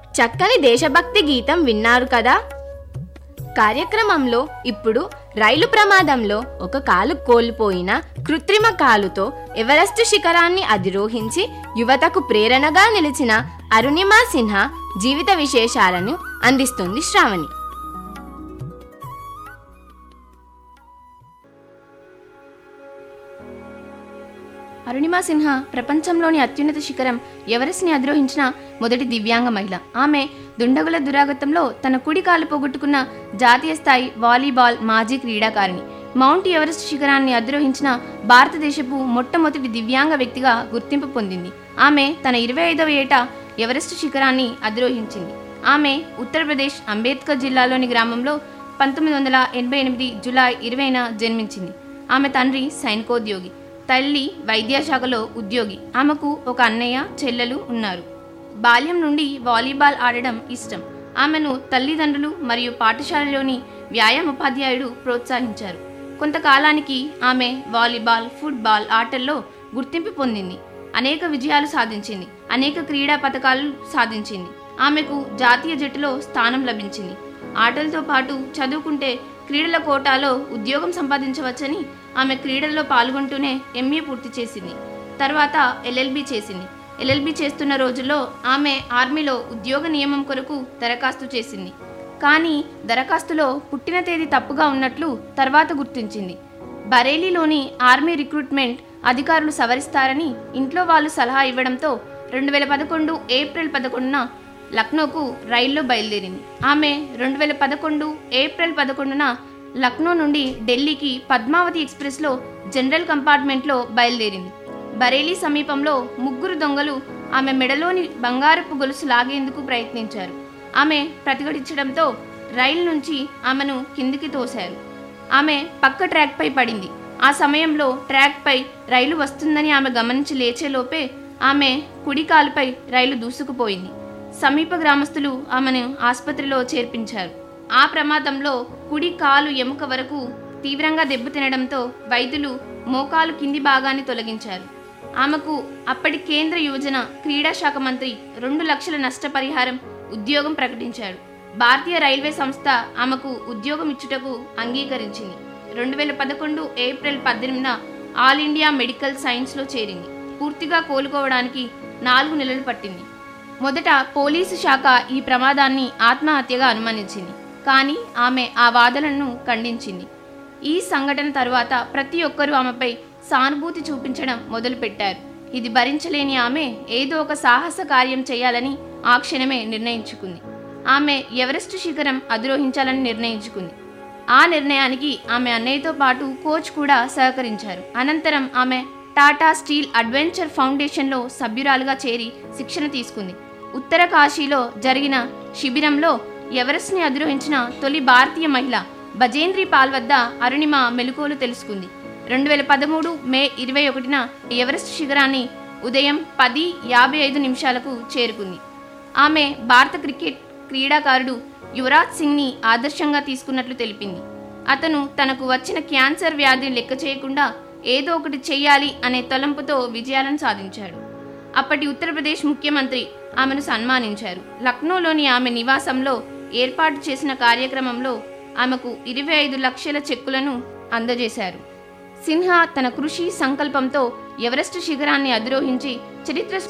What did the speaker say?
చక్కని దేశభక్తి గీతం విన్నారు కదా కార్యక్రమంలో ఇప్పుడు రైలు ప్రమాదంలో ఒక కాలు కోల్పోయిన కృత్రిమ కాలుతో ఎవరెస్ట్ శిఖరాన్ని అధిరోహించి యువతకు ప్రేరణగా నిలిచిన అరుణిమా సిన్హా జీవిత విశేషాలను అందిస్తుంది శ్రావణి అరుణిమా సిన్హా ప్రపంచంలోని అత్యున్నత శిఖరం ఎవరెస్ట్ని అధిరోహించిన మొదటి దివ్యాంగ మహిళ ఆమె దుండగుల దురాగతంలో తన కుడి కాలు పోగొట్టుకున్న జాతీయ స్థాయి వాలీబాల్ మాజీ క్రీడాకారిణి మౌంట్ ఎవరెస్ట్ శిఖరాన్ని అధిరోహించిన భారతదేశపు మొట్టమొదటి దివ్యాంగ వ్యక్తిగా గుర్తింపు పొందింది ఆమె తన ఇరవై ఐదవ ఏట ఎవరెస్ట్ శిఖరాన్ని అధిరోహించింది ఆమె ఉత్తరప్రదేశ్ అంబేద్కర్ జిల్లాలోని గ్రామంలో పంతొమ్మిది వందల ఎనభై ఎనిమిది జులై ఇరవైన జన్మించింది ఆమె తండ్రి సైనికోద్యోగి తల్లి వైద్యశాఖలో ఉద్యోగి ఆమెకు ఒక అన్నయ్య చెల్లెలు ఉన్నారు బాల్యం నుండి వాలీబాల్ ఆడడం ఇష్టం ఆమెను తల్లిదండ్రులు మరియు పాఠశాలలోని వ్యాయామ ఉపాధ్యాయుడు ప్రోత్సహించారు కొంతకాలానికి ఆమె వాలీబాల్ ఫుట్బాల్ ఆటల్లో గుర్తింపు పొందింది అనేక విజయాలు సాధించింది అనేక క్రీడా పథకాలు సాధించింది ఆమెకు జాతీయ జట్టులో స్థానం లభించింది ఆటలతో పాటు చదువుకుంటే క్రీడల కోటాలో ఉద్యోగం సంపాదించవచ్చని ఆమె క్రీడల్లో పాల్గొంటూనే ఎంఏ పూర్తి చేసింది తర్వాత ఎల్ఎల్బి చేసింది ఎల్ఎల్బి చేస్తున్న రోజుల్లో ఆమె ఆర్మీలో ఉద్యోగ నియమం కొరకు దరఖాస్తు చేసింది కానీ దరఖాస్తులో పుట్టిన తేదీ తప్పుగా ఉన్నట్లు తర్వాత గుర్తించింది బరేలీలోని ఆర్మీ రిక్రూట్మెంట్ అధికారులు సవరిస్తారని ఇంట్లో వాళ్ళు సలహా ఇవ్వడంతో రెండు వేల పదకొండు ఏప్రిల్ పదకొండున లక్నోకు రైల్లో బయలుదేరింది ఆమె రెండు వేల పదకొండు ఏప్రిల్ పదకొండున లక్నో నుండి ఢిల్లీకి పద్మావతి ఎక్స్ప్రెస్లో జనరల్ కంపార్ట్మెంట్లో బయలుదేరింది బరేలీ సమీపంలో ముగ్గురు దొంగలు ఆమె మెడలోని బంగారపు గొలుసు లాగేందుకు ప్రయత్నించారు ఆమె ప్రతిఘటించడంతో రైలు నుంచి ఆమెను కిందికి తోశారు ఆమె పక్క ట్రాక్పై పడింది ఆ సమయంలో ట్రాక్పై రైలు వస్తుందని ఆమె గమనించి లేచేలోపే ఆమె కుడి కాలుపై రైలు దూసుకుపోయింది సమీప గ్రామస్తులు ఆమెను ఆసుపత్రిలో చేర్పించారు ఆ ప్రమాదంలో కుడి కాలు ఎముక వరకు తీవ్రంగా దెబ్బతినడంతో వైద్యులు మోకాలు కింది భాగాన్ని తొలగించారు ఆమెకు అప్పటి కేంద్ర యువజన క్రీడా శాఖ మంత్రి రెండు లక్షల నష్టపరిహారం ఉద్యోగం ప్రకటించాడు భారతీయ రైల్వే సంస్థ ఆమెకు ఉద్యోగం ఇచ్చుటకు అంగీకరించింది రెండు వేల పదకొండు ఏప్రిల్ పద్దెనిమిదిన ఆల్ ఇండియా మెడికల్ సైన్స్లో చేరింది పూర్తిగా కోలుకోవడానికి నాలుగు నెలలు పట్టింది మొదట పోలీసు శాఖ ఈ ప్రమాదాన్ని ఆత్మహత్యగా అనుమానించింది కానీ ఆమె ఆ వాదనను ఖండించింది ఈ సంఘటన తరువాత ప్రతి ఒక్కరూ ఆమెపై సానుభూతి చూపించడం మొదలుపెట్టారు ఇది భరించలేని ఆమె ఏదో ఒక సాహస కార్యం చేయాలని ఆ క్షణమే నిర్ణయించుకుంది ఆమె ఎవరెస్ట్ శిఖరం అధిరోహించాలని నిర్ణయించుకుంది ఆ నిర్ణయానికి ఆమె అన్నయ్యతో పాటు కోచ్ కూడా సహకరించారు అనంతరం ఆమె టాటా స్టీల్ అడ్వెంచర్ ఫౌండేషన్లో సభ్యురాలుగా చేరి శిక్షణ తీసుకుంది ఉత్తర కాశీలో జరిగిన శిబిరంలో ఎవరెస్ట్ని అధిరోహించిన తొలి భారతీయ మహిళ బజేంద్రి పాల్ వద్ద అరుణిమ మెలకువలు తెలుసుకుంది రెండు వేల పదమూడు మే ఇరవై ఒకటిన ఎవరెస్ట్ శిఖరాన్ని ఉదయం పది యాభై ఐదు నిమిషాలకు చేరుకుంది ఆమె భారత క్రికెట్ క్రీడాకారుడు యువరాజ్ సింగ్ని ఆదర్శంగా తీసుకున్నట్లు తెలిపింది అతను తనకు వచ్చిన క్యాన్సర్ వ్యాధిని లెక్క చేయకుండా ఏదో ఒకటి చెయ్యాలి అనే తలంపుతో విజయాలను సాధించాడు అప్పటి ఉత్తరప్రదేశ్ ముఖ్యమంత్రి ఆమెను సన్మానించారు లక్నోలోని ఆమె నివాసంలో ఏర్పాటు చేసిన కార్యక్రమంలో ఆమెకు ఇరవై ఐదు లక్షల చెక్కులను అందజేశారు సిన్హా తన కృషి సంకల్పంతో ఎవరెస్ట్ శిఖరాన్ని అధిరోహించి చరిత్ర